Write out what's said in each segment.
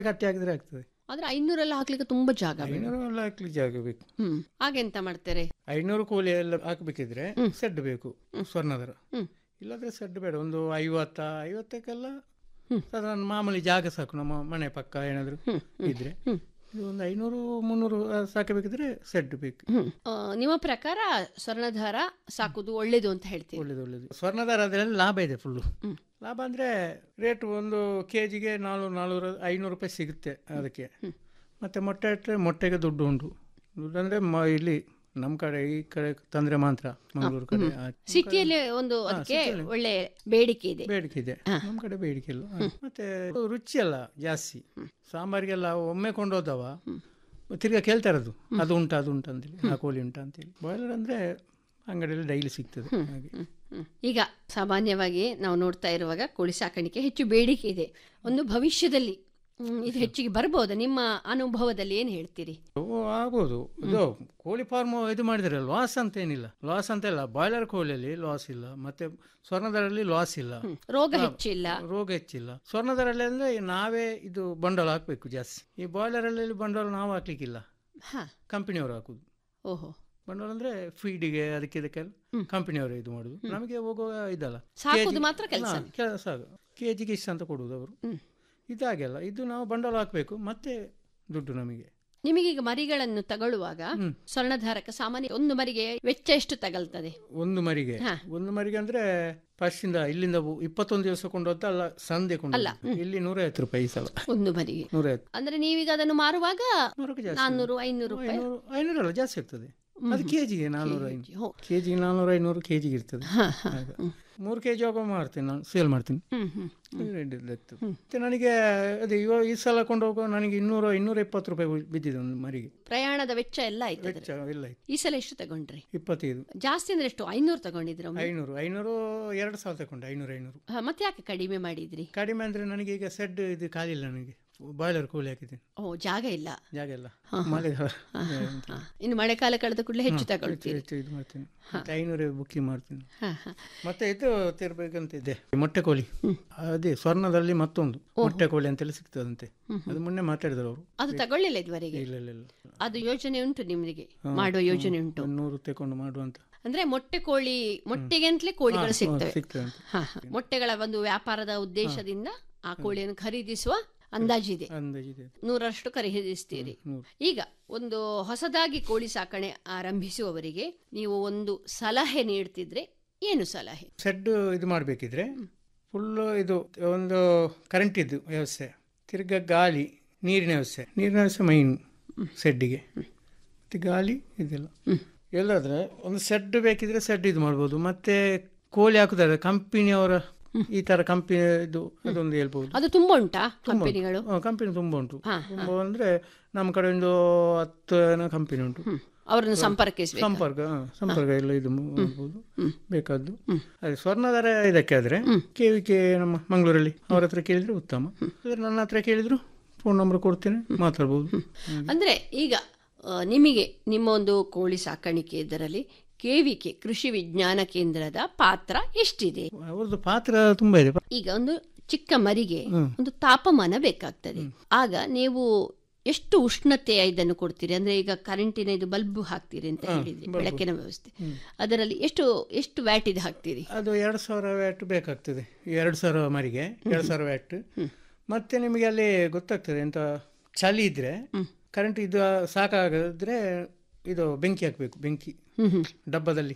ಗಟ್ಟಿ ಹಾಕಿದ್ರೆ ಆಗ್ತದೆ ಆದ್ರೆ ಐನೂರೆಲ್ಲ ಹಾಕ್ಲಿಕ್ಕೆ ತುಂಬಾ ಜಾಗ ಬೇಕು. ಐನೂರು ಎಲ್ಲ ಹಾಕ್ಲಿಕ್ಕೆ ಜಾಗ ಬೇಕು ಹ್ಮ್ ಹಾಗೆಂತ ಮಾಡ್ತಾರೆ ಐನೂರು ಕೋಳಿ ಎಲ್ಲ ಹಾಕಬೇಕಿದ್ರೆ ಸೆಡ್ ಬೇಕು ಸ್ವರ್ಣದರ ಹ್ಮ್. ಇಲ್ಲಾಂದ್ರೆ ಸೆಡ್ ಬೇಡ ಒಂದು ಐವತ್ತ ಐವತ್ತಕ್ಕೆಲ್ಲ ಹ್ಮ್. ಸಾಧಾರಣ ಮಾಮೂಲಿ ಜಾಗ ಸಾಕು ನಮ್ಮ ಮನೆ ಪಕ್ಕ ಏನಾದ್ರು ಇದ್ರೆ ಹ್ಮ್. ಇದು ಒಂದು ಐನೂರು ಮುನ್ನೂರು ಆ, ಸಾಕಬೇಕಿದ್ರೆ ಸೆಡ್ ಬೇಕು ಹ್ಮ್ ಆ, ನಿಮ್ಮ ಪ್ರಕಾರ ಸ್ವರ್ಣಧಾರ ಸಾಕುದು ಒಳ್ಳೇದು ಅಂತ ಹೇಳ್ತೀವಿ ಒಳ್ಳೇದು ಒಳ್ಳೇದು ಸ್ವರ್ಣದಾರ ಅದರಲ್ಲಿ ಲಾಭ ಇದೆ ಫುಲ್ಲು ಹ್ಮ್. ಲಾಭ ಅಂದರೆ ರೇಟ್ ಒಂದು ಕೆ ಜಿಗೆ ನಾಲ್ನೂರು ನಾಲ್ನೂರು ಐನೂರು ರೂಪಾಯಿ ಸಿಗುತ್ತೆ ಅದಕ್ಕೆ ಮತ್ತು ಮೊಟ್ಟೆ ಇಟ್ಟರೆ ಮೊಟ್ಟೆಗೆ ದುಡ್ಡು ಉಂಟು ದುಡ್ಡು ಅಂದರೆ ಮ ಇಲ್ಲಿ ನಮ್ಮ ಕಡೆ ಈ ಕಡೆ ತಂದರೆ ಮಾತ್ರ ಮಂಗಳೂರು ಕಡೆ ಆ ಸಿಟಿಯಲ್ಲಿ ಒಂದು ಅದಕ್ಕೆ ಒಳ್ಳೆ ಬೇಡಿಕೆ ಇದೆ ಬೇಡಿಕೆ ಇದೆ ನಮ್ಮ ಕಡೆ ಬೇಡಿಕೆ ಇಲ್ಲ ಮತ್ತೆ ರುಚಿ ಅಲ್ಲ ಜಾಸ್ತಿ ಸಾಂಬಾರಿಗೆಲ್ಲ ಒಮ್ಮೆ ಕೊಂಡೋದವ ತಿರ್ಗಾ ಕೇಳ್ತಾ ಇರೋದು ಅದು ಉಂಟಾ ಅದು ಉಂಟಾ ಅಂತೇಳಿ ಆ ಕೋಳಿ ಉಂಟಾ ಅಂತೇಳಿ ಬಾಯ್ಲರ್ ಅಂದರೆ ಅಂಗಡಿಯಲ್ಲಿ ಡೈಲಿ ಸಿಗ್ತದೆ ಹಾಗೆ ಹ್ಮ್. ಈಗ ಸಾಮಾನ್ಯವಾಗಿ ನಾವು ನೋಡ್ತಾ ಇರುವಾಗ ಕೋಳಿ ಸಾಕಾಣಿಕೆ ಹೆಚ್ಚು ಬೇಡಿಕೆ ಇದೆ ಒಂದು ಭವಿಷ್ಯದಲ್ಲಿ ಹ್ಮ್, ಇದು ಹೆಚ್ಚಿಗೆ ಬರ್ಬೋದಾ ನಿಮ್ಮ ಅನುಭವದಲ್ಲಿ ಏನು ಹೇಳ್ತೀರಿ ಓ, ಆಗ್ಬೋದು ಇದು ಕೋಳಿ ಫಾರ್ಮ್ ಇದು ಮಾಡಿದ್ರೆ ಲಾಸ್ ಅಂತ ಏನಿಲ್ಲ ಲಾಸ್ ಅಂತ ಇಲ್ಲ ಬಾಯ್ಲರ್ ಕೋಳಿಯಲ್ಲಿ ಲಾಸ್ ಇಲ್ಲ ಮತ್ತೆ ಸ್ವರ್ಣದರಲ್ಲಿ ಲಾಸ್ ಇಲ್ಲ ರೋಗ ಹೆಚ್ಚಿಲ್ಲ ರೋಗ ಹೆಚ್ಚಿಲ್ಲ ಸ್ವರ್ಣದರಲ್ಲಿ ಅಂದ್ರೆ ನಾವೇ ಇದು ಬಂಡವಾಳ ಹಾಕ್ಬೇಕು ಜಾಸ್ತಿ ಈ ಬಾಯ್ಲರ್ ಅಲ್ಲಿ ಬಂಡವಾಳ ನಾವು ಹಾಕ್ಲಿಕ್ಕಿಲ್ಲ ಹಾ ಕಂಪನಿಯವರು ಹಾಕುದು ಓಹೋ ಬಂಡವಾಳ ಅಂದ್ರೆ ಫೀಡಿಗೆ ಅದಕ್ಕೆ ಇದಕ್ಕೆಲ್ಲ ಕಂಪನಿಯವರು ಇದು ಮಾಡುದು ನಮಗೆ ಹೋಗುವ ಇದಲ್ಲ ಸಾಕುದು KG ಮಾತ್ರ ಕೆಲ್ಸ. ಹಾ, ಕೆಲಸ ಕೆ ಜಿಗೆ ಇಷ್ಟ ಅಂತ ಕೊಡುವುದು ಅವರು ಇದಾಗೆಲ್ಲ ಇದು ನಾವು ಬಂಡವಾಳ ಹಾಕಬೇಕು ಮತ್ತೆ ದುಡ್ಡು ನಮಗೆ ನಿಮಗೀಗ ಮರಿಗಳನ್ನು ತಗೊಳ್ಳುವಾಗ ಹ್ಮ್. ಸ್ವರ್ಣಧಾರಕ ಸಾಮಾನ್ಯ ಒಂದು ಮರಿಗೆ ವೆಚ್ಚ ಎಷ್ಟು ತಗಲ್ತದೆ ಒಂದು ಮರಿಗೆ ಹಾ. ಒಂದು ಮರಿಗೆ ಅಂದ್ರೆ ಫಸ್ಟ್ ಇಂದ ಇಲ್ಲಿಂದ ಉ- ಇಪ್ಪತ್ತೊಂದು ದಿವಸ ಕೊಂಡೋದ ಅಲ್ಲ ಸಂದೆ ಕೊಂಡೋದ ಇಲ್ಲಿ ನೂರೈವತ್ತು ರೂಪಾಯಿ ಈ ಸಲ ಒಂದು ಮರಿಗೆ ನೂರೈವತ್ತು ಅಂದ್ರೆ ನೀವೀಗ ಅದನ್ನು ಮಾರುವಾಗ ನೂರಕ್ಕೆ ಜಾಸ್ತಿ ನಾನ್ನೂರು ಐನೂರು ರೂಪಾಯಿ ಐನೂರು ಐನೂರಲ್ಲ ಜಾಸ್ತಿ ಆಗ್ತದೆ ಅದು ಕೆ ಜಿಗೆ ನಾನ್ನೂರು ಐನೂರು ಹೋ. ಕೆ ಜಿಗೆ ನಾನ್ನೂರು ಐನೂರು ಕೆ ಜಿಗೆ ಇರ್ತದೆ ಹಾ, ಹಾ. ಹಾಗೆ. ಮೂರು ಕೆ ಜಿ ಹೋಗೋ ಮಾಡ್ತೀನಿ ನಾನು ಸೇಲ್ ಮಾಡ್ತೀನಿ ಹ್ಮ್ ಹ್ಮ್ ರೆಡ್ ಇರ್ತದೆ. ಮತ್ತೆ ನನಗೆ ಅದೇ ಇವಾಗ ಈ ಸಲ ಕೊಂಡೋಗೋ ನನಗೆ ಇನ್ನೂರು ಇನ್ನೂರ ಇಪ್ಪತ್ತು ರೂಪಾಯಿ ಬಿದ್ದಿದೆ ಒಂದು ಮರಿಗೆ ಪ್ರಯಾಣದ ವೆಚ್ಚ ಎಲ್ಲ ಆಯ್ತು ವೆಚ್ಚ ಇಲ್ಲ ಆಯ್ತು ಈ ಸಲ ಎಷ್ಟು ತಗೊಂಡ್ರಿ ಇಪ್ಪತ್ತೈದು ಜಾಸ್ತಿ ಅಂದ್ರೆ ಎಷ್ಟು ಐನೂರು ತಗೊಂಡಿದ್ರ ಐನೂರು ಐನೂರು ಎರಡು ಸಾವಿರ ತಗೊಂಡೆ ಐನೂರು ಐನೂರು ಮತ್ತೆ ಯಾಕೆ ಕಡಿಮೆ ಮಾಡಿದ್ರಿ ಕಡಿಮೆ ಅಂದರೆ ನನಗೆ ಈಗ ಸೆಡ್ ಇದು ಖಾಲಿ ಇಲ್ಲ ನನಗೆ ಬಾಯ್ಲರ್ ಕೋಳಿ ಹಾಕಿದ್ದೀನಿ ಓ ಜಾಗ ಇಲ್ಲ ಜಾಗ ಇಲ್ಲ ಮಳೆಗಾಲ ಹಾ. ಇನ್ನು ಮಳೆಕಾಲ ಕಳೆದ ಕೂಡಲೇ ಹೆಚ್ಚು ತಗೊಳ್ತೀರಿ ಹೆಚ್ಚು ಇದು ಮಾಡ್ತೀನಿ ಮತ್ತೆ ಐನೂರು ಬುಕ್ಕಿಂಗ್ ಮಾಡ್ತೀನಿ ಹಾ, ಹಾ. ಮತ್ತೆ ಇದು ತಿರ್ಬೇಕಂತ ಇದೆ ಮೊಟ್ಟೆ ಕೋಳಿ ಅದೇ ಸ್ವರ್ಣದಲ್ಲಿ ಮತ್ತೊಂದು ಮೊಟ್ಟೆ ಕೋಳಿ ಅಂತೆಲ್ಲ ಸಿಗ್ತದಂತೆ ಅದು ಮೊನ್ನೆ ಮಾತಾಡಿದ್ರು ಅವರು ಅದು ತಗೊಳ್ಳಿಲ್ಲ ಇದುವರೆಗೆ ಇಲ್ಲ ಇಲ್ಲ ಇಲ್ಲ ಅದು ಯೋಜನೆ ಉಂಟು ನಿಮಗೆ ಮಾಡುವ ಯೋಜನೆ ಉಂಟು ಒಂದು ನೂರು ತಗೊಂಡು ಮಾಡುವಂತ ಅಂದ್ರೆ ಮೊಟ್ಟೆ ಕೋಳಿ ಮೊಟ್ಟೆಗೆಂತಲೇ ಕೋಳಿಗಳು ಸಿಗ್ತವೆ ಸಿಗ್ತದಂತೆ ಹಾ, ಹಾ. ಮೊಟ್ಟೆಗಳ ಒಂದು ವ್ಯಾಪಾರದ ಉದ್ದೇಶದಿಂದ ಆ ಕೋಳಿಯನ್ನು ಖರೀದಿಸುವ ಅಂದಾಜಿದೆ ಅಂದಾಜಿದೆ ನೂರಷ್ಟು ಖರೀದಿಸ್ತೀರಿ ನೂರು. ಈಗ ಒಂದು ಹೊಸದಾಗಿ ಕೋಳಿ ಸಾಕಣೆ ಆರಂಭಿಸುವವರಿಗೆ ನೀವು ಒಂದು ಸಲಹೆ ನೀಡ್ತಿದ್ರೆ ಏನು ಸಲಹೆ ಸೆಡ್ ಇದು ಮಾಡಬೇಕಿದ್ರೆ ಫುಲ್ಲು ಇದು ಒಂದು ಕರೆಂಟ್ ಇದ್ದು ವ್ಯವಸ್ಥೆ ತಿರ್ಗ ಗಾಳಿ ನೀರಿನ ವ್ಯವಸ್ಥೆ ನೀರಿನ ವ್ಯವಸ್ಥೆ ಮೈನ್ ಸೆಡ್ಡಿಗೆ ಮತ್ತು ಗಾಳಿ ಇದೆಲ್ಲ ಎಲ್ಲಾದ್ರೆ ಒಂದು ಸೆಡ್ ಬೇಕಿದ್ರೆ ಸೆಡ್ ಇದು ಮಾಡ್ಬೋದು ಮತ್ತೆ ಕೋಳಿ ಹಾಕುದಾದ್ರೆ ಕಂಪನಿಯವರ ಈ ತರ ಕಂಪನಿ ಇದು ಅದೊಂದು ಹೇಳ್ಬೋದು ಅದು ತುಂಬಾ ಉಂಟಾ ಕಂಪನಿಗಳು ಕಂಪನಿ ತುಂಬ ಉಂಟು ಹಾ, ತುಂಬ ಅಂದ್ರೆ ನಮ್ಮ ಕಡೆ ಒಂದು ಹತ್ತು ಕಂಪನಿ ಉಂಟು ಅವರನ್ನು ಸಂಪರ್ಕಿಸಬೇಕು ಸಂಪರ್ಕ ಹ, ಸಂಪರ್ಕ ಎಲ್ಲ ಇದು ಮಾಡ್ಬೋದು ಬೇಕಾದ್ದು ಅದೇ ಸ್ವರ್ಣದಾರ ಇದಕ್ಕೆ ಆದ್ರೆ ಕೆ ವಿ ಕೆ ನಮ್ಮ ಮಂಗಳೂರಲ್ಲಿ ಅವ್ರ ಹತ್ರ ಕೇಳಿದ್ರೆ ಉತ್ತಮ ಇದ್ರೆ ನನ್ನ ಹತ್ರ ಕೇಳಿದ್ರು ಫೋನ್ ನಂಬರ್ ಕೊಡ್ತೇನೆ ಮಾತಾಡ್ಬೋದು ಅಂದ್ರೆ ಈಗ ಆ, ನಿಮಗೆ ನಿಮ್ಮ ಒಂದು ಕೋಳಿ ಸಾಕಾಣಿಕೆ ಇದರಲ್ಲಿ ಕೆವಿಕೆ ಕೃಷಿ ವಿಜ್ಞಾನ ಕೇಂದ್ರದ ಪಾತ್ರ ಎಷ್ಟಿದೆ ಅವ್ರದ್ದು ಪಾತ್ರ ತುಂಬಾ ಇದೆ ಈಗ ಒಂದು ಚಿಕ್ಕ ಮರಿಗೆ ಒಂದು ತಾಪಮಾನ ಬೇಕಾಗ್ತದೆ ಆಗ ನೀವು ಎಷ್ಟು ಉಷ್ಣತೆಯ ಇದನ್ನು ಕೊಡ್ತೀರಿ ಅಂದ್ರೆ ಈಗ ಕರೆಂಟಿನ ಇದು ಬಲ್ಬ್ ಹಾಕ್ತೀರಿ ಅಂತ ಹೇಳಿದ್ರಿ ಬೆಳಕಿನ ವ್ಯವಸ್ಥೆ ಅದರಲ್ಲಿ ಎಷ್ಟು ಎಷ್ಟು ವ್ಯಾಟ್ ಇದು ಹಾಕ್ತೀರಿ ಅದು ಎರಡು ಸಾವಿರ ವ್ಯಾಟ್ ಬೇಕಾಗ್ತದೆ ಎರಡು ಸಾವಿರ ಮರಿಗೆ ಎರಡು ಸಾವಿರ ವ್ಯಾಟ್ ಮತ್ತೆ ನಿಮಗೆ ಅಲ್ಲಿ ಗೊತ್ತಾಗ್ತದೆ ಎಂತ ಚಳಿ ಇದ್ರೆ ಕರೆಂಟ್ ಇದು ಸಾಕಾಗದ್ರೆ ಇದು ಬೆಂಕಿ ಹಾಕಬೇಕು ಬೆಂಕಿ ಡಬ್ಬದಲ್ಲಿ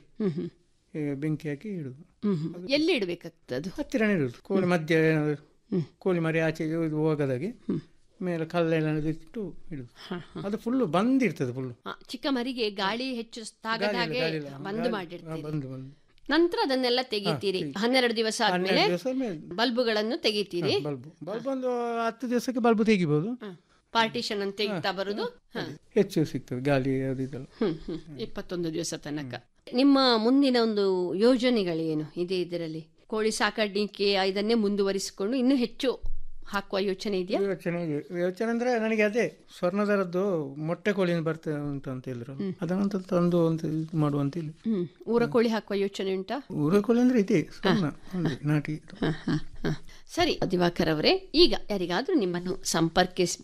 ಈ ಬೆಂಕಿ ಹಾಕಿ ಇಡುದು ಹ್ಮ್ ಹ್ಮ್. ಎಲ್ಲಿ ಇಡಬೇಕಾಗ್ತದು ಹತ್ತಿರನೇ ಇಡುದು ಕೋಳಿ ಮಧ್ಯ ಏನಾದ್ರು ಕೋಳಿ ಮರಿ ಆಚೆ ಇದು ಇದು ಹೋಗದಾಗೆ ಮೇಲೆ ಕಲ್ಲೇನಾದ್ರು ಇಟ್ಟು ಇಡುದು ಅದು ಫುಲ್ಲು ಬಂದಿರ್ತದೆ ಫುಲ್ಲು ಚಿಕ್ಕ ಮರಿಗೆ ಗಾಳಿ ಹೆಚ್ಚು ತಾಗದ ಹಾಗೆ ಬಂದ್ ಹಾ, ಮಾಡಿರ್ತೀರಿ ಬಂದು ಬಂದು ನಂತರ ಅದನ್ನೆಲ್ಲ ತೆಗಿತೀರಿ ಹನ್ನೆರಡು ದಿವಸ ಆದ್ಮೇಲೆ ಹನ್ನೆರಡು ದಿವಸ ಮೇಲೆ ಬಲ್ಬುಗಳನ್ನು ತೆಗಿತೀರಿ ಬಲ್ಬು ಬಲ್ಬ್ ಒಂದು ಹತ್ತು ದಿವಸಕ್ಕೆ ಬಲ್ಬು ತೆಗಿಬೋದು ಪಾರ್ಟಿಷನ್ ಅಂತ ತೆಗಿತಾ ಬರುದು ಹ. ಹೆಚ್ಚು ಸಿಗ್ತದೆ ಗಾಳಿ ಅದು ಇದೆಲ್ಲ ಹ್ಮ್, ಹ್ಮ್. ಇಪ್ಪತ್ತೊಂದು ದಿವಸ ತನಕ ನಿಮ್ಮ ಮುಂದಿನ ಒಂದು ಯೋಜನೆಗಳೇನು ಇದೆ ಇದರಲ್ಲಿ ಕೋಳಿ ಸಾಕಾಣಿಕೆ ಇದನ್ನೇ ಮುಂದುವರಿಸಿಕೊಂಡು ಇನ್ನೂ ಹೆಚ್ಚು ಹಾಕುವ ಯೋಚನೆ ಇದೆಯಾ ಯೋಚನೆ ಇದೆ. ಯೋಚನೆ ಅಂದ್ರೆ ನನಗೆ ಅದೇ ಸ್ವರ್ಣದರದ್ದು ಮೊಟ್ಟೆ ಕೋಳಿನ ಬರ್ತದೆ ಉಂಟು ಅಂತ ಹೇಳಿದ್ರು ಅದನ್ನಂತ ತಂದು ಅಂತ ಇದು ಮಾಡುವಂತ ಇಲ್ಲಿ ಹ್ಮ್ ಊರ ಕೋಳಿ ಹಾಕುವ ಯೋಚನೆ ಉಂಟಾ ಊರ ಕೋಳಿ ಅಂದ್ರೆ ಇದೆ ಸ್ವರ್ಣ ಒಂದು ನಾಟಿ ಇದು. ಹ, ಹ, ಹ. ಸರಿ ದಿವಾಕರ್ ಅವರೇ ಈಗ ಯಾರಿಗಾದ್ರೂ ನಿಮ್ಮನ್ನು ಸಂಪರ್ಕಿಸ